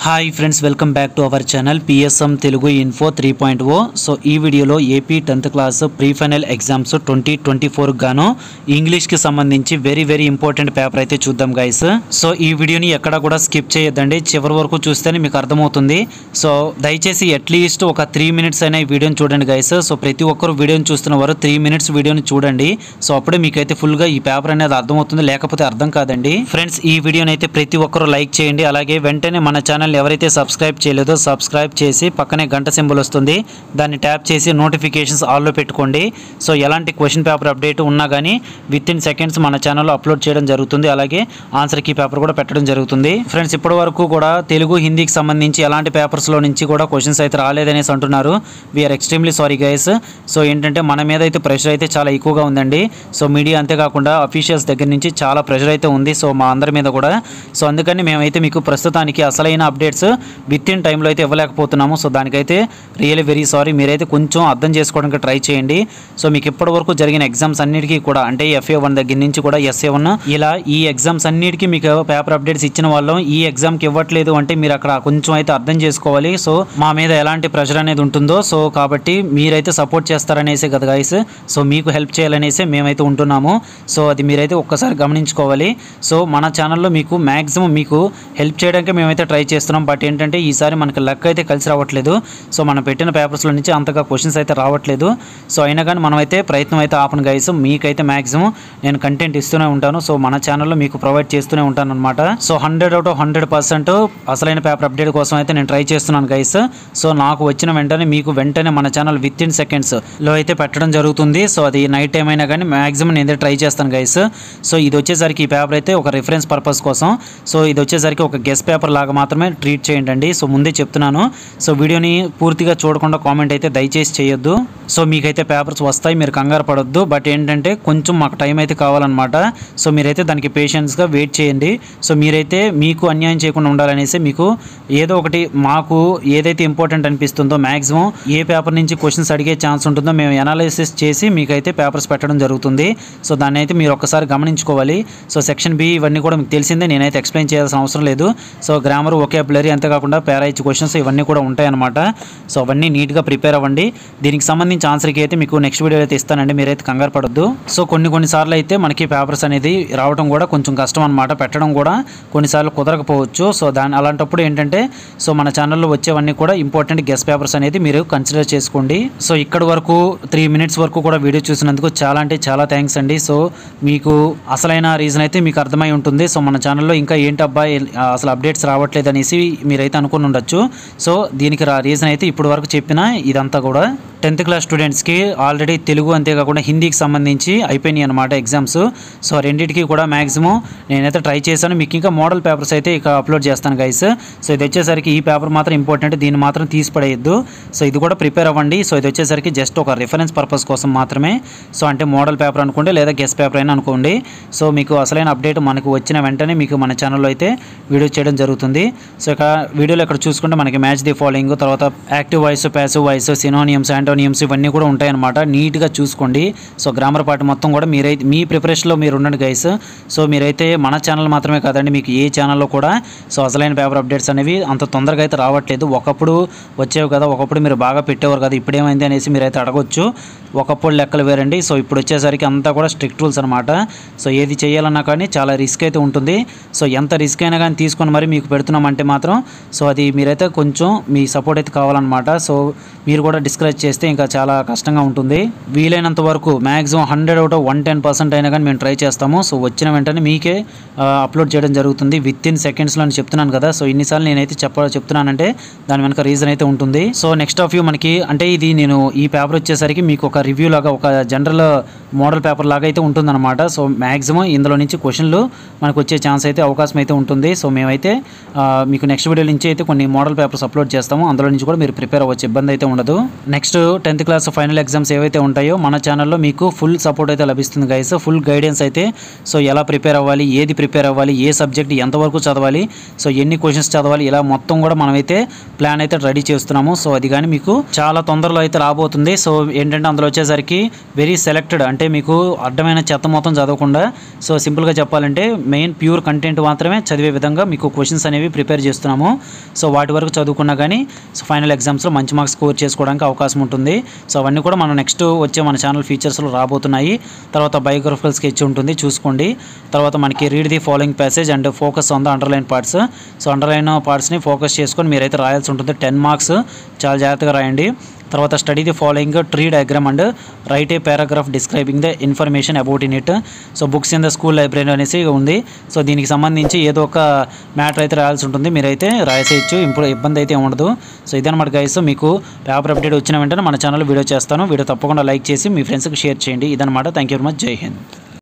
hi friends welcome back to our channel PSM Telugu info three point O so ఈ వీడియోలో AP tenth class pre final exams twenty twenty four గాను ఇంగ్లీష్కి సంబంధించి very very important paper అయితే చూద్దాం guys so ఈ వీడియోని ఎక్కడ కూడా స్కిప్ చేయొద్దండి చివరి వరకు చూస్తేనే మీకు అర్థమవుతుంది సో దయచేసి అట్లీస్ట్ ఒక త్రీ మినిట్స్ అయినా ఈ వీడియోని చూడండి గైస్ సో ప్రతి ఒక్కరు వీడియోని చూస్తున్న వారు త్రీ మినిట్స్ వీడియోని చూడండి సో అప్పుడే మీకైతే ఫుల్గా ఈ పేపర్ అనేది అర్థమవుతుంది లేకపోతే అర్థం కాదండి ఫ్రెండ్స్ ఈ వీడియోని అయితే ప్రతి ఒక్కరు లైక్ చేయండి అలాగే వెంటనే మన ఛానల్ ఎవరైతే సబ్స్క్రైబ్ చేయలేదో సబ్స్క్రైబ్ చేసి పక్కనే గంట సింబల్ వస్తుంది దాన్ని ట్యాప్ చేసి నోటిఫికేషన్స్ ఆల్లో పెట్టుకోండి సో ఎలాంటి క్వశ్చన్ పేపర్ అప్డేట్ ఉన్నా కానీ విత్ ఇన్ సెకండ్స్ మన ఛానల్లో అప్లోడ్ చేయడం జరుగుతుంది అలాగే ఆన్సర్ కీ పేపర్ కూడా పెట్టడం జరుగుతుంది ఫ్రెండ్స్ ఇప్పటి వరకు కూడా తెలుగు హిందీకి సంబంధించి ఎలాంటి పేపర్స్లో నుంచి కూడా క్వశ్చన్స్ అయితే రాలేదనేసి అంటున్నారు we're extremely sorry guys so ఏంటంటే మన మీద అయితే ప్రెషర్ అయితే చాలా ఎక్కువగా ఉందండి సో మీడియా అంతేకాకుండా అఫీషియల్స్ దగ్గర నుంచి చాలా ప్రెషర్ అయితే ఉంది సో మా అందరి మీద కూడా సో అందుకని మేమైతే మీకు ప్రస్తుతానికి అసలైన అప్డేట్స్ విత్ ఇన్ టైంలో అయితే ఇవ్వలేకపోతున్నాము సో దానికైతే రియలీ వెరీ సారీ మీరైతే కొంచెం అర్థం చేసుకోవడానికి ట్రై చేయండి సో మీకు ఇప్పటి వరకు జరిగిన ఎగ్జామ్స్ అన్నిటికీ కూడా అంటే ఎఫ్ఏ వన్ దగ్గర నుంచి కూడా ఎస్ఏ వన్ ఇలా ఈ ఎగ్జామ్స్ అన్నిటికీ మీకు పేపర్ అప్డేట్స్ ఇచ్చిన వాళ్ళం ఈ ఎగ్జామ్కి ఇవ్వట్లేదు అంటే మీరు అక్కడ కొంచెం అయితే అర్థం చేసుకోవాలి సో మా మీద ఎలాంటి ప్రెషర్ అనేది ఉంటుందో సో కాబట్టి మీరైతే సపోర్ట్ చేస్తారనేసే కదా గైస్ సో మీకు హెల్ప్ చేయాలనేసి మేమైతే ఉంటున్నాము సో అది మీరైతే ఒక్కసారి గమనించుకోవాలి సో మన ఛానల్లో మీకు మ్యాక్సిమం మీకు హెల్ప్ చేయడానికి మేమైతే ట్రై చేస్తున్నాం బట్ ఏంటంటే ఈసారి మనకి లక్ అయితే కలిసి రావట్లేదు సో మనం పెట్టిన పేపర్స్లో నుంచి అంతగా క్వశ్చన్స్ అయితే రావట్లేదు సో అయినా కానీ మనమైతే ప్రయత్నం అయితే ఆపను గైస్ మీకైతే మ్యాక్సిమం నేను కంటెంట్ ఇస్తూనే ఉంటాను సో మన ఛానల్లో మీకు ప్రొవైడ్ చేస్తూనే ఉంటాను అనమాట so hundred out of hundred percent అసలైన పేపర్ అప్డేట్ కోసం అయితే నేను ట్రై చేస్తున్నాను గైస్ సో నాకు వచ్చిన వెంటనే మీకు వెంటనే మన ఛానల్ విత్ ఇన్ సెకండ్స్ లో అయితే పెట్టడం జరుగుతుంది సో అది నైట్ టైం అయినా కానీ మ్యాక్సిమం నేను ట్రై చేస్తాను గైస్ సో ఇది వచ్చేసరికి ఈ పేపర్ అయితే ఒక రిఫరెన్స్ పర్పస్ కోసం సో ఇది వచ్చేసరికి ఒక గెస్ట్ పేపర్ లాగా మాత్రమే ట్రీట్ చేయండి సో ముందే చెప్తున్నాను సో వీడియోని పూర్తిగా చూడకుండా కామెంట్ అయితే దయచేసి చేయొద్దు సో మీకైతే పేపర్స్ వస్తాయి మీరు కంగారు పడొద్దు బట్ ఏంటంటే కొంచెం మాకు టైం అయితే కావాలన్నమాట సో మీరైతే దానికి పేషెన్స్గా వెయిట్ చేయండి సో మీరైతే మీకు అన్యాయం చేయకుండా ఉండాలనేసి మీకు ఏదో ఒకటి మాకు ఏదైతే ఇంపార్టెంట్ అనిపిస్తుందో మ్యాక్సిమం ఏ పేపర్ నుంచి క్వశ్చన్స్ అడిగే ఛాన్స్ ఉంటుందో మేము అనాలిసిస్ చేసి మీకైతే పేపర్స్ పెట్టడం జరుగుతుంది సో దాన్ని అయితే మీరు ఒక్కసారి గమనించుకోవాలి సో సెక్షన్ బి ఇవన్నీ కూడా మీకు తెలిసిందే నేనైతే ఎక్స్ప్లెయిన్ చేయాల్సిన అవసరం లేదు సో గ్రామర్ ఒకేబులరీ అంతేకాకుండా పేరాయిచ్ క్వశ్చన్స్ ఇవన్నీ కూడా ఉంటాయన్నమాట సో అవన్నీ నీట్గా ప్రిపేర్ అవ్వండి దీనికి సంబంధించి ఆన్సర్కి అయితే మీకు నెక్స్ట్ వీడియో అయితే ఇస్తానండి మీరైతే కంగారు పడొద్దు సో కొన్ని కొన్నిసార్లు అయితే మనకి పేపర్స్ అనేది రావడం కూడా కొంచెం కష్టం అనమాట పెట్టడం కూడా కొన్నిసార్లు కుదరకపోవచ్చు సో దాని అలాంటప్పుడు ఏంటంటే సో మన ఛానల్లో వచ్చేవన్నీ కూడా ఇంపార్టెంట్ గెస్ట్ పేపర్స్ అనేది మీరు కన్సిడర్ చేసుకోండి సో ఇక్కడ వరకు త్రీ మినిట్స్ వరకు కూడా వీడియో చూసినందుకు చాలా అంటే చాలా థ్యాంక్స్ అండి సో మీకు అసలైన రీజన్ అయితే మీకు అర్థమై ఉంటుంది సో మన ఛానల్లో ఇంకా ఏంటి అబ్బాయి అసలు అప్డేట్స్ రావట్లేదు అనేసి మీరైతే అనుకుని ఉండొచ్చు సో దీనికి రా రీజన్ అయితే ఇప్పుడు వరకు చెప్పిన ఇదంతా కూడా టెన్త్ క్లాస్ స్టూడెంట్స్కి ఆల్రెడీ తెలుగు అంతేకాకుండా హిందీకి సంబంధించి అయిపోయినాయి అనమాట ఎగ్జామ్స్ సో రెండింటికి కూడా మ్యాక్సిమం నేనైతే ట్రై చేశాను మీకు ఇంకా మోడల్ పేపర్స్ అయితే ఇక అప్లోడ్ చేస్తాను గైస్ సో ఇది వచ్చేసరికి ఈ పేపర్ మాత్రం ఇంపార్టెంట్ దీన్ని మాత్రం తీసి పడేయద్దు సో ఇది కూడా ప్రిపేర్ అవ్వండి సో ఇది వచ్చేసరికి జస్ట్ ఒక రిఫరెన్స్ పర్పస్ కోసం మాత్రమే సో అంటే మోడల్ పేపర్ అనుకోండి లేదా గెస్ట్ పేపర్ అయినా అనుకోండి సో మీకు అసలైన అప్డేట్ మనకు వచ్చిన వెంటనే మీకు మన ఛానల్లో అయితే వీడియో చేయడం జరుగుతుంది సో ఇక వీడియోలో ఇక్కడ చూసుకుంటే మనకి మ్యాచ్ ది ఫాలోయింగ్ తర్వాత active voice passive voice synonyms antonyms ఇవన్నీ కూడా ఉంటాయన్నమాట నీట్గా చూసుకోండి సో గ్రామర్ పార్ట్ మొత్తం కూడా మీరైతే మీ ప్రిపరేషన్లో మీరు ఉండండి గైస్ సో మీరైతే మన ఛానల్ మాత్రమే కాదండి మీకు ఏ ఛానల్లో కూడా సో అసలైన పేపర్ అప్డేట్స్ అనేవి అంత తొందరగా అయితే రావట్లేదు ఒకప్పుడు వచ్చేవి కదా ఒకప్పుడు మీరు బాగా పెట్టేవారు కదా ఇప్పుడు ఏమైంది అనేసి మీరైతే అడగొచ్చు ఒకప్పుడు లెక్కలు వేరండి సో ఇప్పుడు వచ్చేసరికి అంతా కూడా స్ట్రిక్ట్ రూల్స్ అనమాట సో ఏది చేయాలన్నా కానీ చాలా రిస్క్ అయితే ఉంటుంది సో ఎంత రిస్క్ అయినా కానీ తీసుకొని మరి మీకు పెడుతున్నామంటే మాత్రం సో అది మీరైతే కొంచెం మీ సపోర్ట్ అయితే కావాలన్నమాట సో మీరు కూడా డిస్కరేజ్ చేస్తే ఇంకా చాలా కష్టంగా ఉంటుంది వీలైనంత వరకు maximum hundred out one ten percent అయినా కానీ మేము ట్రై చేస్తాము సో వచ్చిన వెంటనే మీకే అప్లోడ్ చేయడం జరుగుతుంది విత్ ఇన్ సెకండ్స్లో అని చెప్తున్నాను కదా సో ఇన్నిసార్లు నేనైతే చెప్ప చెప్తున్నానంటే దాని వెనక రీజన్ అయితే ఉంటుంది సో నెక్స్ట్ ఆఫ్ యూ మనకి అంటే ఇది నేను ఈ పేపర్ వచ్చేసరికి మీకు ఒక రివ్యూ లాగా ఒక జనరల్ మోడల్ పేపర్ లాగా అయితే ఉంటుందన్నమాట సో మ్యాక్సిమం ఇందులో నుంచి క్వశ్చన్లు మనకు వచ్చే ఛాన్స్ అయితే అవకాశం అయితే ఉంటుంది సో మేమైతే ఆ, మీకు నెక్స్ట్ వీడియో నుంచి అయితే కొన్ని మోడల్ పేపర్స్ అప్లోడ్ చేస్తాము అందులో నుంచి కూడా మీరు ప్రిపేర్ అవ్వచ్చు ఇబ్బంది అయితే ఉండదు next tenth class final exams ఏవైతే ఉంటాయో మన ఛానల్లో మీకు ఫుల్ సపోర్ట్ అయితే లభిస్తుంది గైస్ ఫుల్ గైడెన్స్ అయితే సో ఎలా ప్రిపేర్ అవ్వాలి ఏది ప్రిపేర్ అవ్వాలి ఏ సబ్జెక్ట్ ఎంతవరకు చదవాలి సో ఎన్ని క్వశ్చన్స్ చదవాలి ఇలా మొత్తం కూడా మనమైతే ప్లాన్ అయితే రెడీ చేస్తున్నాము సో అది కానీ మీకు చాలా తొందరలో అయితే రాబోతుంది సో ఏంటంటే అందులో వచ్చేసరికి వెరీ సెలెక్టెడ్ అంటే మీకు అడ్డమైన చెత్త మొత్తం చదవకుండా సో సింపుల్గా చెప్పాలంటే మెయిన్ ప్యూర్ కంటెంట్ మాత్రమే చదివే విధంగా మీకు క్వశ్చన్స్ అనేవి ప్రిపేర్ చేస్తున్నాము సో వాటి వరకు చదువుకున్నా కానీ సో ఫైనల్ ఎగ్జామ్స్లో మంచి మార్క్స్ స్కోర్ చేసుకోవడానికి అవకాశం ఉంటుంది సో అవన్నీ కూడా మనం నెక్స్ట్ వచ్చే మన ఛానల్ ఫీచర్స్లో రాబోతున్నాయి తర్వాత బయోగ్రఫికల్ స్కెచ్ ఉంటుంది చూసుకోండి తర్వాత మనకి read the following passage and focus on the underline parts so underline పార్ట్స్ని ఫోకస్ చేసుకొని మీరైతే రాయాల్సి ఉంటుంది టెన్ మార్క్స్ చాలా జాగ్రత్తగా రాయండి తర్వాత study the following tree diagram and write a paragraph describing the information about in it so books in the school library అనేసి ఉంది సో దీనికి సంబంధించి ఏదో ఒక మ్యాటర్ అయితే రాయాల్సి ఉంటుంది మీరైతే రాసేయచ్చు ఇప్పుడు ఇబ్బంది అయితే ఉండదు సో ఇదన్నమాట గైస్ మీకు పేపర్ అప్డేట్ వచ్చిన వెంటనే మన ఛానల్ వీడియో చేస్తాను వీడియో తప్పకుండా లైక్ చేసి మీ ఫ్రెండ్స్కి షేర్ చేయండి ఇదన్నమాట థ్యాంక్ యూ వెరీ మచ్ జై హింద్